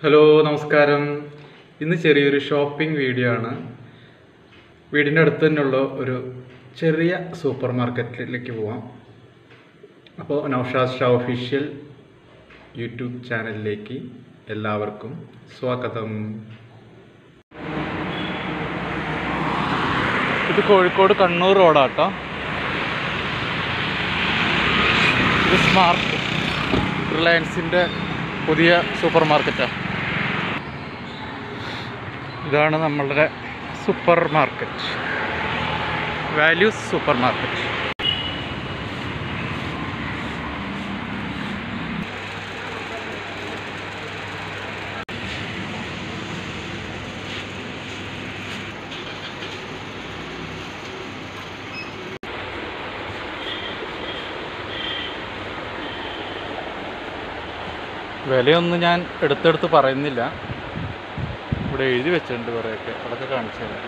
hello നമസ്കാരം ഇന്ന് ചെറിയൊരു ഷോപ്പിംഗ് വീഡിയോ ആണ് വീടിൻ്റെ അടുത്ത് തന്നെയുള്ള ഒരു ചെറിയ സൂപ്പർ മാർക്കറ്റിലേക്ക് പോവാം അപ്പോൾ നൗഷാദ് ഷാ ഒഫീഷ്യൽ യൂട്യൂബ് ചാനലിലേക്ക് എല്ലാവർക്കും സ്വാഗതം ഇത് കോഴിക്കോട് കണ്ണൂർ റോഡാട്ടോ ഇത് സ്മാർട്ട് റിലയൻസിൻ്റെ പുതിയ സൂപ്പർ മാർക്കറ്റാണ് ഇതാണ് നമ്മളുടെ supermarket values supermarket വിലയൊന്നും ഞാൻ എടുത്തെടുത്ത് പറയുന്നില്ല ഇവിടെ എഴുതി വെച്ചിട്ടുണ്ട് കുറേയൊക്കെ അതൊക്കെ കാണിച്ചു തരാം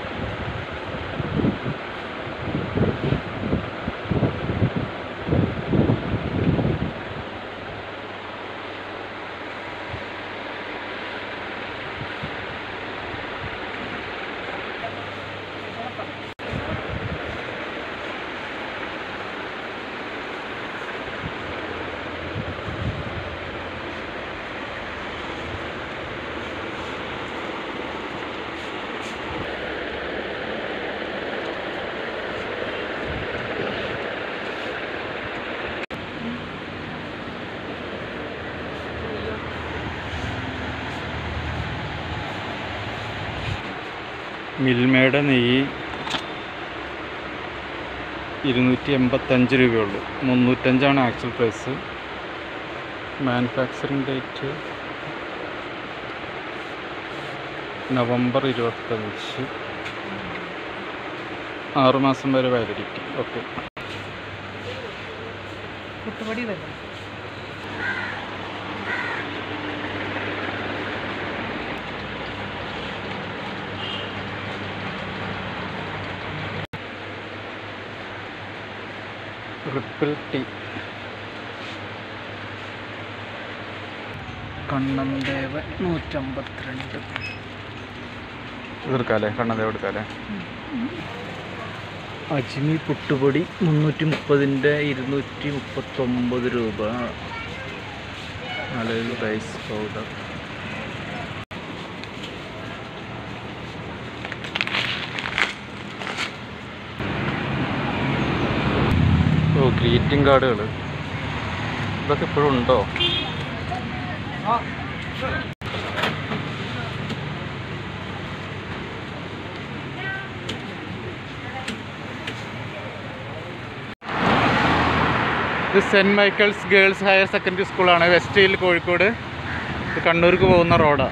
മിൽമയുടെ നെയ്യ് ഇരുന്നൂറ്റി എൺപത്തഞ്ച് രൂപയുള്ളൂ മുന്നൂറ്റഞ്ചാണ് actual price manufacturing date November ഇരുപത്തഞ്ച് ആറുമാസം വരെ വാലിഡിറ്റി ഓക്കെ പുട്ടുപൊടി വരും റിപ്പിൾ ടീ കണ്ണന്തേവ നൂറ്റമ്പത്തിരണ്ട് ഇതെടുക്കാല്ലേ കണ്ണന്തേവ എടുക്കാല്ലേ അജ്മി പുട്ടുപൊടി മുന്നൂറ്റി മുപ്പതിൻ്റെ ഇരുന്നൂറ്റി മുപ്പത്തൊമ്പത് രൂപ അതായത് റൈസ് പൗഡർ ഓ ഗ്രീറ്റിംഗ് കാർഡുകൾ ഇതൊക്കെ ഇപ്പോഴും ഉണ്ടോ ഇത് Saint Michael's girls higher secondary സ്കൂളാണ് വെസ്റ്റ് ഹിൽ കോഴിക്കോട് ഇത് കണ്ണൂർക്ക് പോകുന്ന റോഡാണ്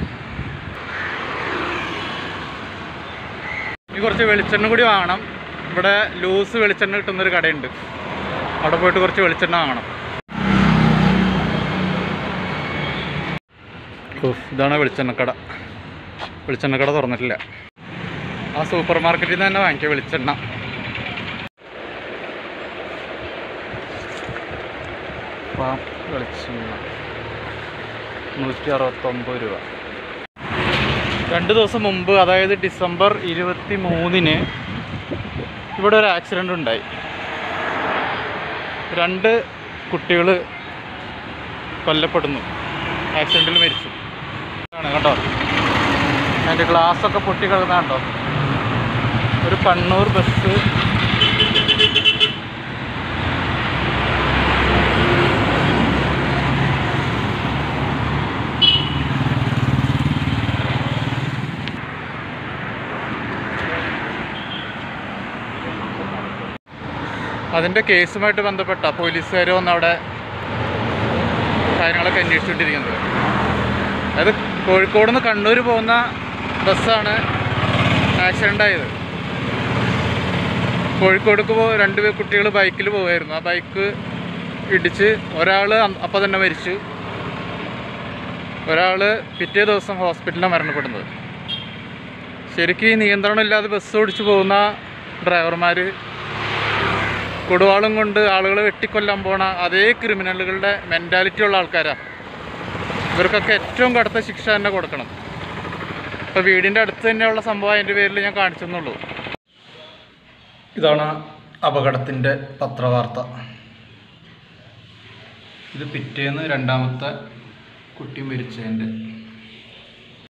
ഇനി കുറച്ച് വെളിച്ചെണ്ണ കൂടി വാങ്ങണം ഇവിടെ ലൂസ് വെളിച്ചെണ്ണ കിട്ടുന്നൊരു കടയുണ്ട് അവിടെ പോയിട്ട് കുറച്ച് വെളിച്ചെണ്ണ വാങ്ങണം ഉഫ്, ഇതാണ് വെളിച്ചെണ്ണക്കട വെളിച്ചെണ്ണക്കട തുറന്നിട്ടില്ല ആ സൂപ്പർ മാർക്കറ്റിൽ നിന്ന് തന്നെ വാങ്ങിക്കുക വെളിച്ചെണ്ണ പാം വെളിച്ചെണ്ണ നൂറ്റി അറുപത്തൊമ്പത് രൂപ രണ്ട് ദിവസം മുമ്പ് അതായത് ഡിസംബർ ഇരുപത്തി മൂന്നിന് ഇവിടെ ഒരു ആക്സിഡൻ്റ് ഉണ്ടായി രണ്ട് കുട്ടികൾ കൊല്ലപ്പെടുന്നു ആക്സിഡൻറ്റിൽ മരിച്ചു ആണ് കേട്ടോ അതിൻ്റെ ഗ്ലാസ്സൊക്കെ പൊട്ടി കിടക്കുന്ന കണ്ടോ ഒരു കണ്ണൂർ ബസ് അതിൻ്റെ കേസുമായിട്ട് ബന്ധപ്പെട്ട പോലീസുകാർ വന്ന് അവിടെ കാര്യങ്ങളൊക്കെ അന്വേഷിച്ചുകൊണ്ടിരിക്കുന്നത് അതായത് കോഴിക്കോട് നിന്ന് കണ്ണൂർ പോകുന്ന ബസ്സാണ് ആക്സിഡൻ്റ് ആയത് കോഴിക്കോടേക്ക് പോ രണ്ട് പേ- കുട്ടികൾ ബൈക്കിൽ പോകുമായിരുന്നു ആ ബൈക്ക് ഇടിച്ച് ഒരാൾ അപ്പം തന്നെ മരിച്ചു ഒരാൾ പിറ്റേ ദിവസം ഹോസ്പിറ്റലിലാണ് മരണപ്പെടുന്നത് ശരിക്കും ഈ നിയന്ത്രണമില്ലാതെ ബസ് ഓടിച്ചു പോകുന്ന ഡ്രൈവർമാർ കൊടുവാളും കൊണ്ട് ആളുകളെ വെട്ടിക്കൊല്ലാൻ പോണ അതേ ക്രിമിനലുകളുടെ മെൻറ്റാലിറ്റി ഉള്ള ആൾക്കാരാണ് ഇവർക്കൊക്കെ ഏറ്റവും കടുത്ത ശിക്ഷ തന്നെ കൊടുക്കണം ഇപ്പോൾ വീടിൻ്റെ അടുത്ത് തന്നെയുള്ള സംഭവം അതിൻ്റെ പേരിൽ ഞാൻ കാണിച്ചെന്നുള്ളൂ ഇതാണ് അപകടത്തിൻ്റെ പത്രവാർത്ത ഇത് പിറ്റേന്ന് രണ്ടാമത്തെ കുട്ടി മരിച്ചതിൻ്റെ